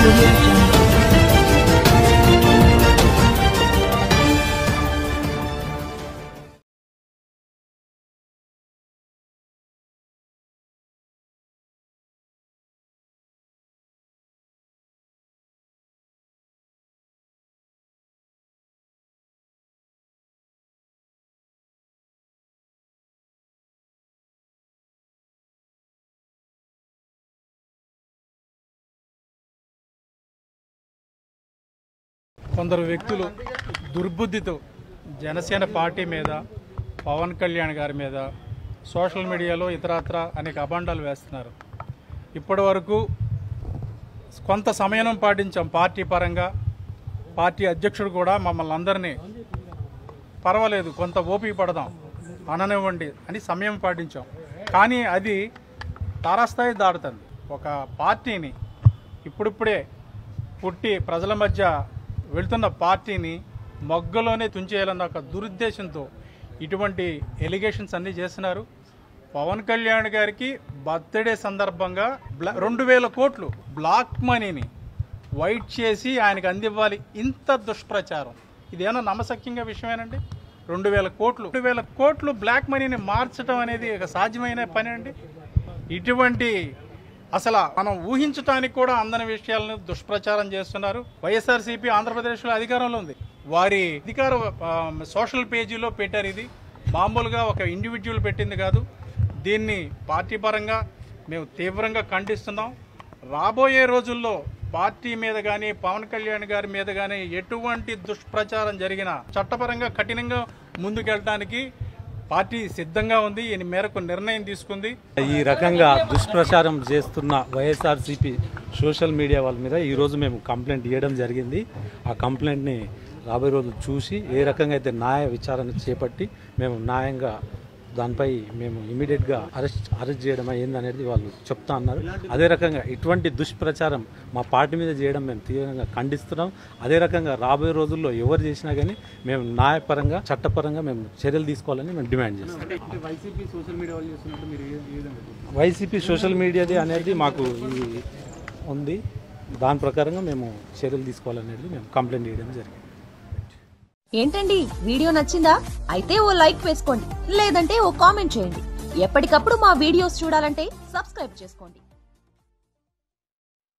audio jungle. కొందరు వ్యక్తులు దుర్బుద్ధితో Janasena party మీద పవన్ కళ్యాణ్ గారి మీద సోషల్ మీడియాలో ఇతరత్ర అనేక అభాండాలు వేస్తున్నారు ఇప్పటి వరకు కొంత సమయం పాటించాం పార్టీ పరంగా పార్టీ అధ్యక్షుడు కూడా మమ్మల్ని అందరినీ పర్వాలేదు కొంత ఓపిక పడదాం అననివ్వండి అని సమయం పాటించాం కానీ అది తారాస్థాయి దాడుతుంది ఒక పార్టీని ఇప్పుడిప్పుడే పుట్టి ప్రజల మధ్య వెళ్తున్న పార్టీని మొగ్గలోనే తుంచేయాలన్న ఒక దురుద్దేశంతో ఇటువంటి ఎలిగేషన్స్ అన్నీ చేస్తున్నారు పవన్ కళ్యాణ్ గారికి బర్త్డే సందర్భంగా బ్లా రెండు వేల కోట్లు బ్లాక్ మనీని వైట్ చేసి ఆయనకు అందివ్వాలి ఇంత దుష్ప్రచారం ఇదేమన్నా నమ్మశక్యంగా విషయమేనండి రెండు వేల కోట్లు రెండు వేల కోట్లు బ్లాక్ మనీని మార్చడం అనేది ఒక సాధ్యమైన పని అండి ఇటువంటి అసలు మనం ఊహించడానికి కూడా అందని విషయాలను దుష్ప్రచారం చేస్తున్నారు వైఎస్ఆర్సీపీ ఆంధ్రప్రదేశ్లో అధికారంలో ఉంది వారి అధికార ఆ, సోషల్ పేజీలో పెట్టారు ఇది మామూలుగా ఒక ఇండివిజువల్ పెట్టింది కాదు దీన్ని పార్టీ పరంగా మేము తీవ్రంగా ఖండిస్తున్నాం రాబోయే రోజుల్లో పార్టీ మీద కానీ పవన్ కళ్యాణ్ గారి మీద కానీ ఎటువంటి దుష్ప్రచారం జరిగినా చట్టపరంగా కఠినంగా ముందుకెళ్ళడానికి పార్టీ సిద్ధంగా ఉంది ఈ మేరకు నిర్ణయం తీసుకుంది ఈ రకంగా దుష్ప్రచారం చేస్తున్న వైఎస్ఆర్సీపీ సోషల్ మీడియా వాళ్ళ మీద ఈరోజు మేము కంప్లైంట్ ఇవ్వడం జరిగింది ఆ కంప్లైంట్ని రాబోయే రోజులు చూసి ఏ రకంగా అయితే న్యాయ విచారణ చేపట్టి మేము న్యాయంగా దానిపై మేము ఇమీడియట్గా అరెస్ట్ అరెస్ట్ చేయడం అయ్యింది అనేది వాళ్ళు చెప్తా అన్నారు అదే రకంగా ఇటువంటి దుష్ప్రచారం మా పార్టీ మీద చేయడం మేము తీవ్రంగా ఖండిస్తున్నాం అదే రకంగా రాబోయే రోజుల్లో ఎవరు చేసినా కానీ మేము న్యాయపరంగా చట్టపరంగా మేము చర్యలు తీసుకోవాలని మేము డిమాండ్ చేస్తాం వైసీపీ సోషల్ మీడియా వాళ్ళు చేస్తున్నట్టు మీరు ఏ ఏ విధంగా చూస్తారు? వైసీపీ సోషల్ మీడియాది అనేది మాకు ఈ ఉంది దాని ప్రకారంగా మేము చర్యలు తీసుకోవాలనేది మేము కంప్లైంట్ చేయడం జరిగింది ఏంటండి వీడియో నచ్చిందా అయితే ఓ లైక్ వేసుకోండి లేదంటే ఓ కామెంట్ చేయండి ఎప్పటికప్పుడు మా వీడియోస్ చూడాలంటే సబ్స్క్రైబ్ చేసుకోండి